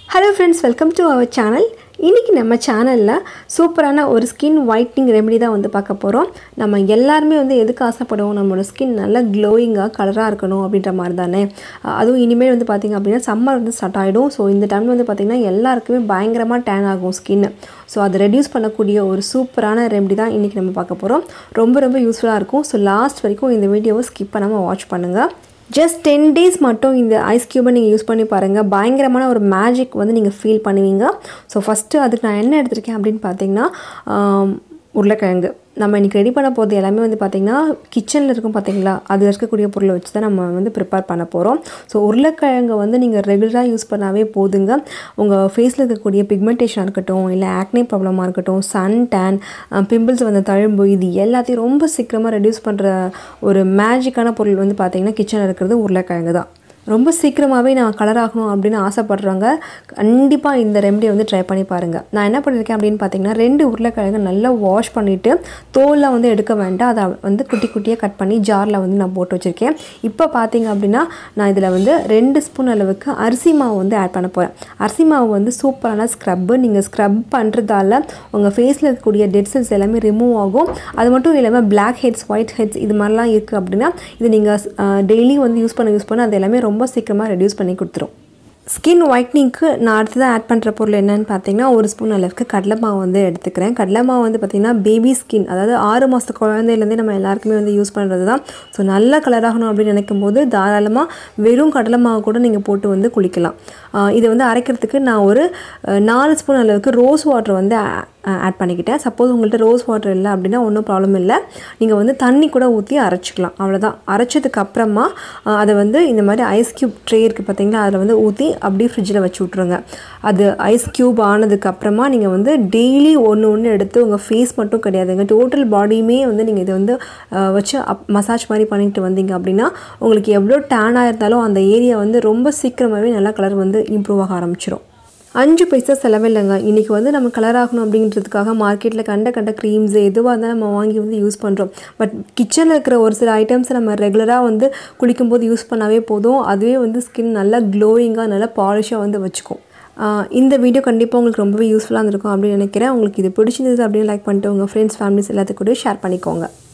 hello friends welcome to our channel இன்றைக்கி நம்ம சேனலில் சூப்பரான ஒரு ஸ்கின் ஒயிட்னிங் ரெமெடி தான் வந்து பார்க்க போகிறோம் நம்ம எல்லாருமே வந்து எதுக்கு ஆசைப்படுவோம் நம்மளோட ஸ்கின் நல்லா க்ளோயிங்காக கலராக இருக்கணும் அப்படின்ற மாதிரி தானே அஹ் அதுவும் இனிமேல் வந்து பார்த்திங்க அப்படின்னா சம்மர் வந்து ஸ்டார்ட் ஆகிடும் ஸோ இந்த டைமில் வந்து பார்த்திங்கன்னா எல்லாருக்குமே பயங்கரமாக டேன் ஆகும் ஸ்கின் ஸோ அதை ரெடியூஸ் பண்ணக்கூடிய ஒரு சூப்பரான ரெமெடி தான் இன்றைக்கி நம்ம பார்க்க போகிறோம் ரொம்ப ரொம்ப யூஸ்ஃபுல்லாக இருக்கும் ஸோ லாஸ்ட் வரைக்கும் இந்த வீடியோவை ஸ்கிப் பண்ணாமல் வாட்ச் பண்ணுங்கள் ஜஸ்ட் டென் டேஸ் மட்டும் இந்த ஐஸ் க்யூபை நீங்கள் யூஸ் பண்ணி பாருங்கள் பயங்கரமான ஒரு மேஜிக் வந்து நீங்கள் ஃபீல் பண்ணுவீங்க ஸோ ஃபஸ்ட்டு அதுக்கு நான் என்ன எடுத்திருக்கேன் அப்படின்னு பார்த்தீங்கன்னா ஆம், உருளைக்கிழங்கு நம்ம இன்றைக்கி ரெடி பண்ண போகிறது எல்லாமே வந்து பார்த்திங்கன்னா கிச்சனில் இருக்கும் பார்த்தீங்களா அதில் இருக்கக்கூடிய பொருளை வச்சு தான் நம்ம வந்து ப்ரிப்பேர் பண்ண போகிறோம் ஸோ உருளைக்கிழங்கை வந்து நீங்கள் ரெகுலராக யூஸ் பண்ணாவே போதுங்க உங்கள் ஃபேஸில் இருக்கக்கூடிய பிக்மெண்டேஷனாக இருக்கட்டும் இல்லை ஆக்னே ப்ராப்ளமாக இருக்கட்டும் சன் டேன் பிம்பிள்ஸ் வந்த தழும்பு இது எல்லாத்தையும் ரொம்ப சீக்கிரமாக ரெடியூஸ் பண்ணுற ஒரு மேஜிக்கான பொருள் வந்து பார்த்திங்கன்னா கிச்சனில் இருக்கிறது உருளைக்கிழங்கு தான் ரொம்ப சீக்கிரமாகவே நான் கலர் ஆகணும் அப்படின்னு ஆசைப்படுறவங்க கண்டிப்பாக இந்த ரெமடியை வந்து ட்ரை பண்ணி பாருங்கள் நான் என்ன பண்ணியிருக்கேன் அப்படின்னு பார்த்தீங்கன்னா ரெண்டு உருளைக்கிழங்கு நல்லா வாஷ் பண்ணிவிட்டு தோலில் வந்து எடுக்க வேண்டாம் அதை வந்து குட்டி குட்டியாக கட் பண்ணி ஜாரில் வந்து நான் போட்டு வச்சுருக்கேன் இப்போ பார்த்தீங்க அப்படின்னா நான் இதில் வந்து ரெண்டு ஸ்பூன் அளவுக்கு அரிசி மாவு வந்து ஆட் பண்ண போகிறேன் அரிசி மாவு வந்து சூப்பரான ஸ்க்ரப்பு நீங்கள் ஸ்க்ரப் பண்ணுறதால உங்கள் ஃபேஸில் இருக்கக்கூடிய டெட் செல்ஸ் எல்லாமே ரிமூவ் ஆகும் அது மட்டும் இல்லாமல் பிளாக் ஹெட்ஸ் ஒயிட் ஹெட்ஸ் இது மாதிரிலாம் இருக்குது அப்படின்னா இது நீங்கள் டெய்லி வந்து யூஸ் பண்ண யூஸ் பண்ண அது எல்லாமே ரொம்ப சீக்கிரமாக ரெடியூஸ் பண்ணி கொடுத்துரும் ஸ்கின் ஒயிட்னிங்க்கு நான் அடுத்ததாக ஆட் பண்ணுற பொருள் என்னன்னு பார்த்தீங்கன்னா ஒரு ஸ்பூன் அளவுக்கு கடலை மாவு வந்து எடுத்துக்கிறேன் கடலை மாவு வந்து பார்த்திங்கன்னா பேபி ஸ்கின் அதாவது ஆறு மாத குழந்தையிலேருந்தே நம்ம எல்லாருக்குமே வந்து யூஸ் பண்ணுறது தான் ஸோ நல்ல கலராகணும் அப்படின்னு நினைக்கும் போது தாராளமாக வெறும் கடலை மாவு கூட நீங்கள் போட்டு வந்து குளிக்கலாம் ஆஹ் இதை வந்து அரைக்கிறதுக்கு நான் ஒரு அஹ், நாலு ஸ்பூன் அளவுக்கு ரோஸ் வாட்டர் வந்து ஆட் பண்ணிக்கிட்டேன் சப்போஸ் உங்கள்கிட்ட ரோஸ் வாட்டர் இல்லை அப்படின்னா ஒன்றும் ப்ராப்ளம் இல்லை நீங்கள் வந்து தண்ணி கூட ஊற்றி அரைச்சிக்கலாம் அவ்வளோதான் அரைச்சதுக்கு அப்புறமா ஆஹ், அதை வந்து இந்த மாதிரி ஐஸ் க்யூப் ட்ரே இருக்குது பார்த்தீங்களா அதில் வந்து ஊற்றி அப்படியே ஃப்ரிட்ஜில் வச்சு விட்ருங்க அது ஐஸ் க்யூப் ஆனதுக்கு அப்புறமா நீங்கள் வந்து டெய்லி ஒன்று ஒன்று எடுத்து உங்கள் ஃபேஸ் மட்டும் கிடையாதுங்க டோட்டல் பாடியுமே வந்து நீங்கள் இதை வந்து ஆஹ், வச்சு அப் மசாஜ் மாதிரி பண்ணிட்டு வந்தீங்க அப்படின்னா உங்களுக்கு எவ்வளோ டேனாக இருந்தாலும் அந்த ஏரியா வந்து ரொம்ப சீக்கிரமாகவே நல்லா கலர் வந்து இம்ப்ரூவ் ஆக ஆரம்பிச்சிடும் அஞ்சு பைசா செலவில்லைங்க இன்றைக்கி வந்து நம்ம கலர் ஆகணும் அப்படின்றதுக்காக மார்க்கெட்டில் கண்ட கண்ட க்ரீம்ஸ் எதுவாக இருந்தாலும் நம்ம வாங்கி வந்து யூஸ் பண்ணுறோம் பட் கிச்சனில் இருக்கிற ஒரு சில ஐட்டம்ஸை நம்ம ரெகுலராக வந்து குளிக்கும்போது யூஸ் பண்ணாவே போதும் அதுவே வந்து ஸ்கின் நல்லா க்ளோயிங்காக நல்லா பாலிஷாக வந்து வச்சுக்கும் ஆஹ் இந்த வீடியோ கண்டிப்பாக உங்களுக்கு ரொம்பவே யூஸ்ஃபுல்லாக இருந்திருக்கும் அப்படின்னு நினைக்கிறேன் உங்களுக்கு இது பிடிச்சிருந்தது அப்படின்னு லைக் பண்ணிட்டு உங்கள் ஃப்ரெண்ட்ஸ் ஃபேமிலிஸ் எல்லாத்துக்கூடயும் ஷேர் பண்ணிக்கோங்க